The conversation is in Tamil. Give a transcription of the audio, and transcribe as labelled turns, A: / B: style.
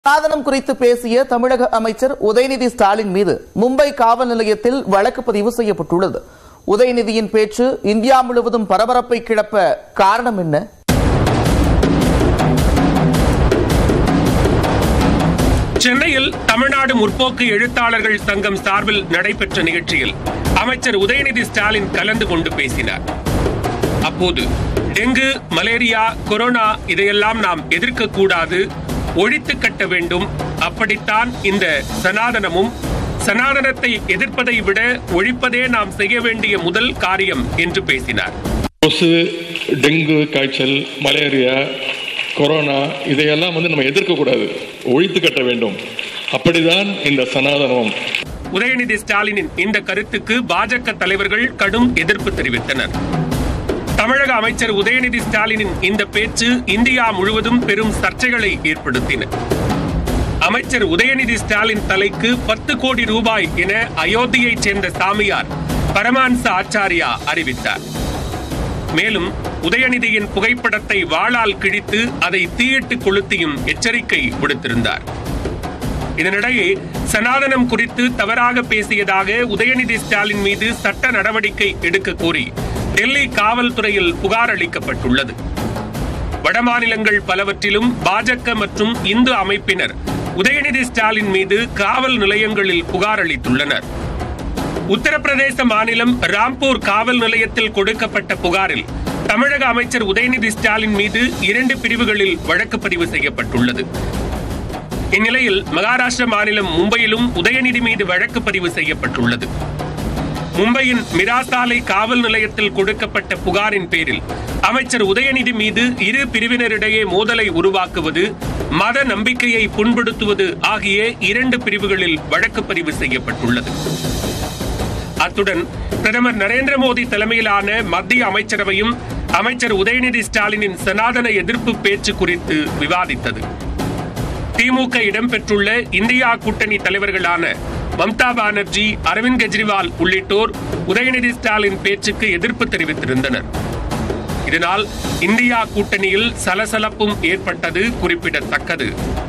A: சாதனம் குறித்து பேசிய தமிழக அமைச்சர் உதயநிதி ஸ்டாலின் மீது மும்பை காவல் நிலையத்தில் வழக்கு பதிவு செய்யப்பட்டுள்ளது உதயநிதியின் பேச்சு இந்தியா முழுவதும் பரபரப்பை கிளப்ப காரணம் என்ன
B: சென்னையில் தமிழ்நாடு முற்போக்கு எழுத்தாளர்கள் சங்கம் சார்பில் நடைபெற்ற நிகழ்ச்சியில் அமைச்சர் உதயநிதி ஸ்டாலின் கலந்து கொண்டு பேசினார் அப்போது டெங்கு மலேரியா கொரோனா இதையெல்லாம் நாம் எதிர்க்க கூடாது ஒழித்து கட்ட வேண்டும் அப்படித்தான் இந்த சனாதனமும் சனாதனத்தை எதிர்ப்பதை விட ஒழிப்பதே நாம் செய்ய வேண்டிய முதல் காரியம் என்று பேசினார்
C: கொசு டெங்கு காய்ச்சல் மலேரியா கொரோனா இதையெல்லாம் வந்து நம்ம எதிர்க்கக்கூடாது ஒழித்து கட்ட வேண்டும் அப்படிதான் இந்த சனாதனம்
B: உதயநிதி ஸ்டாலினின் இந்த கருத்துக்கு பாஜக தலைவர்கள் கடும் எதிர்ப்பு தெரிவித்தனர் தமிழக அமைச்சர் உதயநிதி ஸ்டாலினின் இந்த பேச்சு இந்தியா முழுவதும் பெரும் சர்ச்சைகளை ஏற்படுத்தின அமைச்சர் உதயநிதி ஸ்டாலின் தலைக்கு பத்து கோடி ரூபாய் என அயோத்தியைச் சேர்ந்த சாமியார் பரமான்ச ஆச்சாரியா அறிவித்தார் மேலும் உதயநிதியின் புகைப்படத்தை வாளால் கிழித்து அதை தீயிட்டு கொளுத்தியும் எச்சரிக்கை விடுத்திருந்தார் இதனிடையே சனாதனம் குறித்து தவறாக பேசியதாக உதயநிதி ஸ்டாலின் மீது சட்ட நடவடிக்கை எடுக்க கோரி டெல்லி காவல்துறையில் புகார் அளிக்கப்பட்டுள்ளது வடமாநிலங்கள் பலவற்றிலும் பாஜக மற்றும் இந்து அமைப்பினர் உதயநிதி ஸ்டாலின் மீது காவல் நிலையங்களில் புகார் அளித்துள்ளனர் உத்தரப்பிரதேச மாநிலம் ராம்பூர் காவல் நிலையத்தில் கொடுக்கப்பட்ட புகாரில் தமிழக அமைச்சர் உதயநிதி ஸ்டாலின் மீது இரண்டு பிரிவுகளில் வழக்கு பதிவு செய்யப்பட்டுள்ளது இந்நிலையில் மகாராஷ்டிர மாநிலம் மும்பையிலும் உதயநிதி மீது வழக்கு பதிவு செய்யப்பட்டுள்ளது மும்பையின் மிராசாலை காவல் நிலையத்தில் கொடுக்கப்பட்ட புகாரின் பேரில் அமைச்சர் உதயநிதி மீது இரு பிரிவினரிடையே மோதலை உருவாக்குவது மத நம்பிக்கையை புண்படுத்துவது ஆகிய இரண்டு பிரிவுகளில் வழக்கு பதிவு செய்யப்பட்டுள்ளது அத்துடன் பிரதமர் நரேந்திர மோடி தலைமையிலான மத்திய அமைச்சரவையும் அமைச்சர் உதயநிதி ஸ்டாலினின் சனாதன எதிர்ப்பு பேச்சு குறித்து விவாதித்தது திமுக இடம்பெற்றுள்ள இந்தியா கூட்டணி தலைவர்களான மம்தா பானர்ஜி அரவிந்த் கெஜ்ரிவால் உள்ளிட்டோர் உதயநிதி ஸ்டாலின் பேச்சுக்கு எதிர்ப்பு தெரிவித்திருந்தனர் இதனால் இந்தியா கூட்டணியில் சலசலப்பும் ஏற்பட்டது குறிப்பிடத்தக்கது